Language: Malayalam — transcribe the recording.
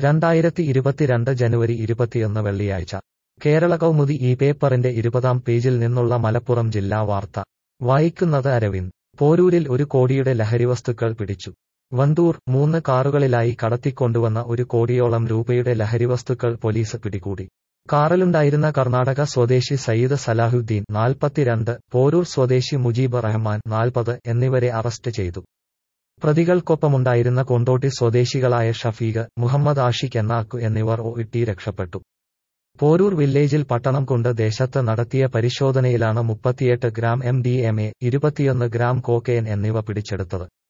രണ്ടായിരത്തി ഇരുപത്തിരണ്ട് ജനുവരി ഇരുപത്തിയൊന്ന് വെള്ളിയാഴ്ച കേരള കൗമുദി ഈ പേപ്പറിന്റെ ഇരുപതാം പേജിൽ നിന്നുള്ള മലപ്പുറം ജില്ലാ വാർത്ത വായിക്കുന്നത് അരവിന്ദ് പോരൂരിൽ ഒരു കോടിയുടെ ലഹരിവസ്തുക്കൾ പിടിച്ചു വണ്ടൂർ മൂന്ന് കാറുകളിലായി കടത്തിക്കൊണ്ടുവന്ന ഒരു കോടിയോളം രൂപയുടെ ലഹരിവസ്തുക്കൾ പോലീസ് പിടികൂടി കാറിലുണ്ടായിരുന്ന കർണാടക സ്വദേശി സയ്യിദ് സലാഹുദ്ദീൻ നാൽപ്പത്തിരണ്ട് പോരൂർ സ്വദേശി മുജീബ് റഹ്മാൻ നാൽപ്പത് എന്നിവരെ അറസ്റ്റ് ചെയ്തു പ്രതികൾക്കൊപ്പമുണ്ടായിരുന്ന കൊണ്ടോട്ടി സ്വദേശികളായ ഷഫീഖ് മുഹമ്മദ് ആഷിഖ് എന്നാക്കു എന്നിവർ ഒഇട്ടി രക്ഷപ്പെട്ടു പോരൂർ വില്ലേജിൽ പട്ടണം കൊണ്ട് ദേശത്ത് നടത്തിയ പരിശോധനയിലാണ് മുപ്പത്തിയെട്ട് gram M D M A ഇരുപത്തിയൊന്ന് ഗ്രാം കോക്കയൻ എന്നിവ പിടിച്ചെടുത്തത്